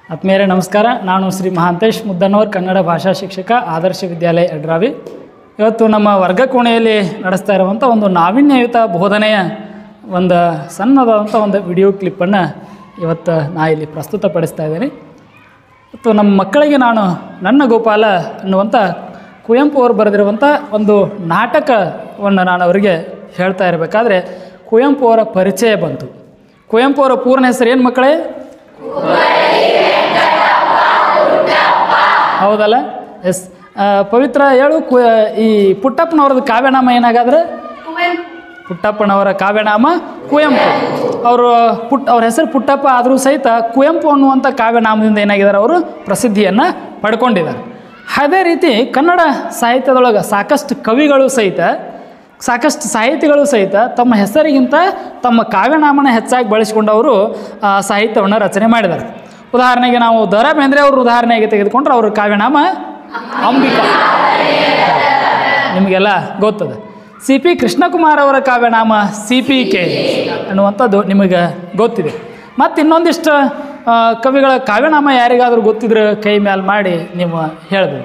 ಆತ್ಮೀಯರೇ ನಮಸ್ಕಾರ ನಾನು ಶ್ರೀ ಮಹಾಂತೇಶ್ ಮುದ್ದನವರ್ ಕನ್ನಡ ಭಾಷಾ ಶಿಕ್ಷಕ ಆದರ್ಶ ವಿದ್ಯಾಲಯ ಯಡ್ರಾವಿ ಇವತ್ತು ನಮ್ಮ ವರ್ಗ ಕೋಣೆಯಲ್ಲಿ ನಡೆಸ್ತಾ ಇರುವಂಥ ಒಂದು ನಾವೀನ್ಯಯುತ ಬೋಧನೆಯ ಒಂದು ಸಣ್ಣದಾದಂಥ ಒಂದು ವಿಡಿಯೋ ಕ್ಲಿಪ್ಪನ್ನು ಇವತ್ತು ನಾ ಇಲ್ಲಿ ಪ್ರಸ್ತುತಪಡಿಸ್ತಾ ಇದ್ದೀನಿ ಮತ್ತು ನಮ್ಮ ಮಕ್ಕಳಿಗೆ ನಾನು ನನ್ನ ಗೋಪಾಲ ಅನ್ನುವಂಥ ಕುವೆಂಪು ಅವರು ಬರೆದಿರುವಂಥ ಒಂದು ನಾಟಕವನ್ನು ನಾನು ಅವರಿಗೆ ಹೇಳ್ತಾ ಇರಬೇಕಾದ್ರೆ ಕುವೆಂಪು ಅವರ ಪರಿಚಯ ಬಂತು ಕುವೆಂಪು ಅವರ ಪೂರ್ಣ ಹೆಸರು ಏನು ಮಕ್ಕಳೇ ಹೌದಲ್ಲ ಎಸ್ ಪವಿತ್ರ ಹೇಳು ಕು ಈ ಪುಟ್ಟಪ್ಪನವ್ರದ್ದು ಕಾವ್ಯನಾಮ ಏನಾಗಾದ್ರೆ ಪುಟ್ಟಪ್ಪನವರ ಕಾವ್ಯನಾಮ ಕುವೆಂಪು ಅವರು ಪುಟ್ ಅವ್ರ ಹೆಸರು ಪುಟ್ಟಪ್ಪ ಆದರೂ ಸಹಿತ ಕುವೆಂಪು ಅನ್ನುವಂಥ ಕಾವ್ಯನಾಮದಿಂದ ಏನಾಗಿದ್ದಾರೆ ಅವರು ಪ್ರಸಿದ್ಧಿಯನ್ನು ಪಡ್ಕೊಂಡಿದ್ದಾರೆ ಅದೇ ರೀತಿ ಕನ್ನಡ ಸಾಹಿತ್ಯದೊಳಗೆ ಸಾಕಷ್ಟು ಕವಿಗಳು ಸಹಿತ ಸಾಕಷ್ಟು ಸಾಹಿತಿಗಳು ಸಹಿತ ತಮ್ಮ ಹೆಸರಿಗಿಂತ ತಮ್ಮ ಕಾವ್ಯನಾಮನ ಹೆಚ್ಚಾಗಿ ಬಳಸಿಕೊಂಡವರು ಆ, ಸಾಹಿತ್ಯವನ್ನು ರಚನೆ ಮಾಡಿದ್ದಾರೆ ಉದಾಹರಣೆಗೆ ನಾವು ದ ರಾ ಬೇಂದ್ರೆ ಅವರು ಉದಾಹರಣೆಗೆ ತೆಗೆದುಕೊಂಡ್ರೆ ಅವ್ರ ಕಾವ್ಯನಾಮ ಅಂಬಿಕಾ ನಿಮಗೆಲ್ಲ ಗೊತ್ತದೆ ಸಿ ಪಿ ಕೃಷ್ಣಕುಮಾರ್ ಅವರ ಕಾವ್ಯನಾಮ ಸಿ ಪಿ ಕೆ ಅನ್ನುವಂಥದ್ದು ನಿಮಗೆ ಗೊತ್ತಿದೆ ಮತ್ತು ಇನ್ನೊಂದಿಷ್ಟು ಆ, ಕವಿಗಳ ಕಾವ್ಯನಾಮ ಯಾರಿಗಾದರೂ ಗೊತ್ತಿದ್ರೆ ಕೈ ಮೇಲೆ ಮಾಡಿ ನೀವು ಹೇಳ್ಬೋದು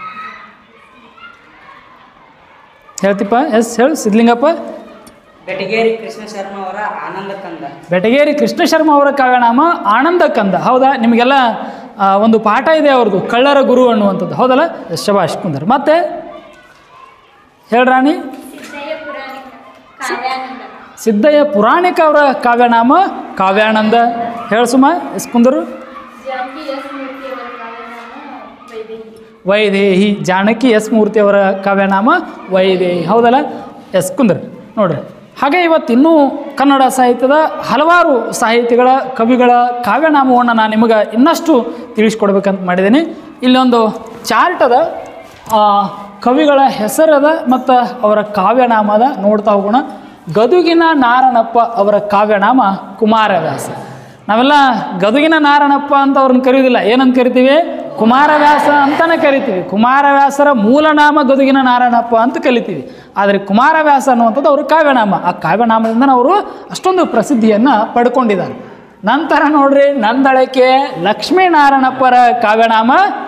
ಹೇಳ್ತಿಪ್ಪ ಎಸ್ ಹೇಳು ಸಿದ್ಲಿಂಗಪ್ಪ ಬೆಟಗೇರಿ ಕೃಷ್ಣ ಶರ್ಮಾ ಅವರ ಆನಂದ ಕಂದ ಬೆಟಗೇರಿ ಕೃಷ್ಣ ಶರ್ಮ ಅವರ ಕಾವ್ಯನಾಮ ಆನಂದ ಕಂದ ಹೌದಾ ನಿಮಗೆಲ್ಲ ಆ, ಒಂದು ಪಾಠ ಇದೆ ಅವ್ರದ್ದು ಕಳ್ಳರ ಗುರು ಅನ್ನುವಂಥದ್ದು ಹೌದಲ್ಲ ಎಸ್, ಶಬಾಷ್ ಕುಂದರ್ ಮತ್ತೆ ಹೇಳ್ರಾಣಿ ಸಿದ್ದಯ್ಯ ಪುರಾಣಿಕ ಕಾವ್ಯಾನಂದ ಸಿದ್ದಯ್ಯ ಪುರಾಣಿಕ ಅವರ ಕಾವ್ಯನಾಮ ಕಾವ್ಯಾನಂದ ಹೇಳ್ಸುಮ ಎಸ್ ಕುಂದರು ಜಾನಕಿ ಎಸ್ ಮೂರ್ತಿಯವರ ಕಾವ್ಯನಾಮ ವೈದೇಹಿ ವೈದೇಹಿ ಜಾನಕಿ ಎಸ್ ಮೂರ್ತಿ ಅವರ ಕಾವ್ಯನಾಮ ವೈದೇಹಿ ಹೌದಲ್ಲ ಎಸ್ ಕುಂದ್ರಿ ನೋಡ್ರಿ ಹಾಗೆ ಇವತ್ತು ಇನ್ನೂ ಕನ್ನಡ ಸಾಹಿತ್ಯದ ಹಲವಾರು ಸಾಹಿತಿಗಳ ಕವಿಗಳ ಕಾವ್ಯನಾಮವನ್ನು ನಾನು ನಿಮಗೆ ಇನ್ನಷ್ಟು ತಿಳಿಸ್ಕೊಡ್ಬೇಕಂತ ಮಾಡಿದ್ದೀನಿ ಇಲ್ಲೊಂದು ಚಾರ್ಟ್ ಅದ ಆ, ಕವಿಗಳ ಹೆಸರದ ಮತ್ತು ಅವರ ಕಾವ್ಯನಾಮದ ನೋಡ್ತಾ ಹೋಗೋಣ ಗದುಗಿನ ನಾರಣಪ್ಪ ಅವರ ಕಾವ್ಯನಾಮ ಕುಮಾರವ್ಯಾಸ ನಾವೆಲ್ಲ ಗದುಗಿನ ನಾರಣಪ್ಪ ಅಂತ ಅವ್ರನ್ನ ಕರೆಯೋದಿಲ್ಲ ಏನಂತ ಕರಿತೀವಿ ಕುಮಾರವ್ಯಾಸ ಅಂತಲೇ ಕರಿತೀವಿ ಕುಮಾರವ್ಯಾಸರ ಮೂಲ ನಾಮ ಗದುಗಿನ ನಾರಾಯಣಪ್ಪ ಅಂತ ಕಲಿತೀವಿ ಆದರೆ ಕುಮಾರವ್ಯಾಸ ಅನ್ನುವಂಥದ್ದು ಅವ್ರ ಕಾವ್ಯನಾಮ ಆ ಕಾವ್ಯನಾಮದಿಂದ ಅವರು ಅಷ್ಟೊಂದು ಪ್ರಸಿದ್ಧಿಯನ್ನು ಪಡ್ಕೊಂಡಿದ್ದಾರೆ ನಂತರ ನೋಡ್ರಿ ನಂದಳಕೆ ಲಕ್ಷ್ಮೀನಾರಾಯಣಪ್ಪರ ಕಾವ್ಯನಾಮ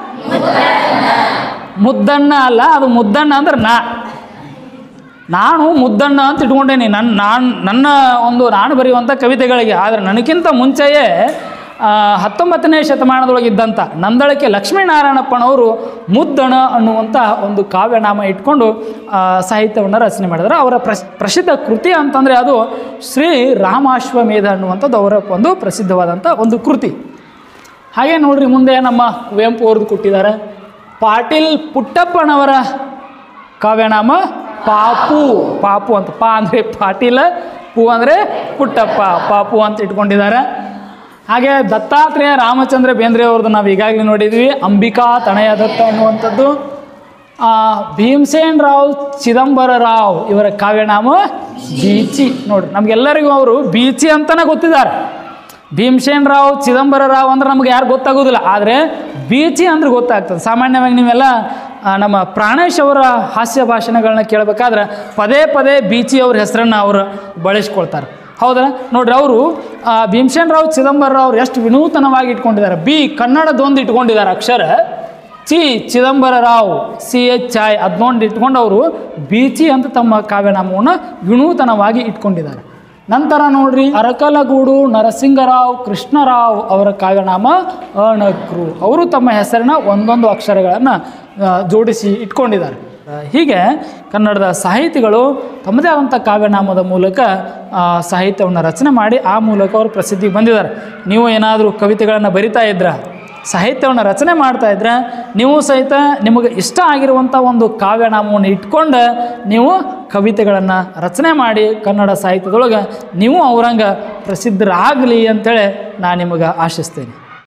ಮುದ್ದಣ್ಣ ಅಲ್ಲ ಅದು ಮುದ್ದಣ್ಣ ಅಂದ್ರೆ ನಾ ನಾನು ಮುದ್ದಣ್ಣ ಅಂತ ಇಟ್ಕೊಂಡೇನಿ ನನ್ನ ನಾನು ನನ್ನ ಒಂದು ನಾನು ಬರೆಯುವಂಥ ಕವಿತೆಗಳಿಗೆ ಆದರೆ ನನಗಿಂತ ಮುಂಚೆಯೇ ಆ, ಹತ್ತೊಂಬತ್ತನೇ ಶತಮಾನದೊಳಗಿದ್ದಂಥ ನಂದಳಕೆ ಲಕ್ಷ್ಮೀನಾರಾಯಣಪ್ಪನವರು ಮುದ್ದಣ ಅನ್ನುವಂಥ ಒಂದು ಕಾವ್ಯನಾಮ ಇಟ್ಕೊಂಡು ಆ, ಸಾಹಿತ್ಯವನ್ನು ರಚನೆ ಮಾಡಿದ್ದಾರೆ ಅವರ ಪ್ರಸ್ ಪ್ರಸಿದ್ಧ ಕೃತಿ ಅಂತಂದರೆ ಅದು ಶ್ರೀ ರಾಮಾಶ್ವಮೇಧ ಅನ್ನುವಂಥದ್ದು ಅವರ ಒಂದು ಪ್ರಸಿದ್ಧವಾದಂಥ ಒಂದು ಕೃತಿ ಹಾಗೆ ನೋಡ್ರಿ ಮುಂದೆ ನಮ್ಮ ಕುವೆಂಪು ಅವ್ರದ್ದು ಕೊಟ್ಟಿದ್ದಾರೆ ಪಾಟೀಲ್ ಪುಟ್ಟಪ್ಪನವರ ಕಾವ್ಯನಾಮ ಪಾಪು ಪಾಪು ಅಂತ ಪಾ ಅಂದರೆ ಪಾಟೀಲ ಪೂ ಅಂದರೆ ಪುಟ್ಟಪ್ಪ ಪಾಪು ಅಂತ ಇಟ್ಕೊಂಡಿದ್ದಾರೆ ಹಾಗೆ ದತ್ತಾತ್ರೇಯ ರಾಮಚಂದ್ರ ಬೇಂದ್ರೆ ಅವ್ರದ್ದು ನಾವು ಈಗಾಗಲೇ ನೋಡಿದ್ವಿ ಅಂಬಿಕಾ ತಣಯ ದತ್ತ ಅನ್ನುವಂಥದ್ದು ಆ, ಭೀಮಸೇನ್ ರಾವ್ ಚಿದಂಬರ ರಾವ್ ಇವರ ಕಾವ್ಯನಾಮ ಬೀಚಿ ನೋಡ್ರಿ ನಮಗೆಲ್ಲರಿಗೂ ಅವರು ಬೀಚಿ ಅಂತಲೇ ಗೊತ್ತಿದ್ದಾರೆ ಭೀಮಸೇನ್ ರಾವ್ ಚಿದಂಬರ ರಾವ್ ಅಂದ್ರೆ ನಮ್ಗೆ ಯಾರು ಗೊತ್ತಾಗೋದಿಲ್ಲ ಆದರೆ ಬೀಚಿ ಅಂದ್ರೆ ಗೊತ್ತಾಗ್ತದೆ ಸಾಮಾನ್ಯವಾಗಿ ನೀವೆಲ್ಲ ಆ, ನಮ್ಮ ಪ್ರಾಣೇಶ್ ಅವರ ಹಾಸ್ಯ ಭಾಷಣಗಳನ್ನ ಕೇಳಬೇಕಾದ್ರೆ ಪದೇ ಪದೇ ಬೀಚಿ ಅವ್ರ ಹೆಸರನ್ನು ಅವರು ಬಳಸ್ಕೊಳ್ತಾರೆ ಹೌದಾ ನೋಡ್ರಿ ಅವರು ಭೀಮಸೇನ್ ರಾವ್ ಚಿದಂಬರ ರಾವ್ ಎಷ್ಟು ವಿನೂತನವಾಗಿ ಇಟ್ಕೊಂಡಿದ್ದಾರೆ ಬಿ ಕನ್ನಡದೊಂದು ಇಟ್ಕೊಂಡಿದ್ದಾರೆ ಅಕ್ಷರ ಚಿ Chidambara Rao C H I ಅದನ್ನೊಂದು ಇಟ್ಕೊಂಡು ಅವರು ಬೀಚಿ ಅಂತ ತಮ್ಮ ಕಾವ್ಯನಾಮವನ್ನು ವಿನೂತನವಾಗಿ ಇಟ್ಕೊಂಡಿದ್ದಾರೆ ನಂತರ ನೋಡ್ರಿ ಅರಕಲಗೂಡು ನರಸಿಂಗರಾವ್ ಕೃಷ್ಣರಾವ್ ಅವರ ಕಾವ್ಯನಾಮ ಅಣಕ್ರು ಅವರು ತಮ್ಮ ಹೆಸರಿನ ಒಂದೊಂದು ಅಕ್ಷರಗಳನ್ನು ಆ, ಜೋಡಿಸಿ ಇಟ್ಕೊಂಡಿದ್ದಾರೆ ಆ, ಹೀಗೆ ಕನ್ನಡದ ಸಾಹಿತಿಗಳು ತಮ್ಮದೇ ಆದಂಥ ಕಾವ್ಯನಾಮದ ಮೂಲಕ ಆ, ಸಾಹಿತ್ಯವನ್ನು ರಚನೆ ಮಾಡಿ ಆ ಮೂಲಕ ಅವರು ಪ್ರಸಿದ್ಧಿಗೆ ಬಂದಿದ್ದಾರೆ ನೀವು ಏನಾದರೂ ಕವಿತೆಗಳನ್ನು ಬರಿತಾ ಇದ್ರ ಸಾಹಿತ್ಯವನ್ನು ರಚನೆ ಮಾಡ್ತಾ ಇದ್ರೆ ನೀವು ಸಹಿತ ನಿಮಗೆ ಇಷ್ಟ ಆಗಿರುವಂಥ ಒಂದು ಕಾವ್ಯನಾಮವನ್ನು ಇಟ್ಕೊಂಡು ನೀವು ಕವಿತೆಗಳನ್ನು ರಚನೆ ಮಾಡಿ ಕನ್ನಡ ಸಾಹಿತ್ಯದೊಳಗೆ ನೀವು ಅವರಂಗೆ ಪ್ರಸಿದ್ಧರಾಗಲಿ ಅಂತೇಳಿ ನಾನು ನಿಮಗೆ ಆಶಿಸ್ತೇನೆ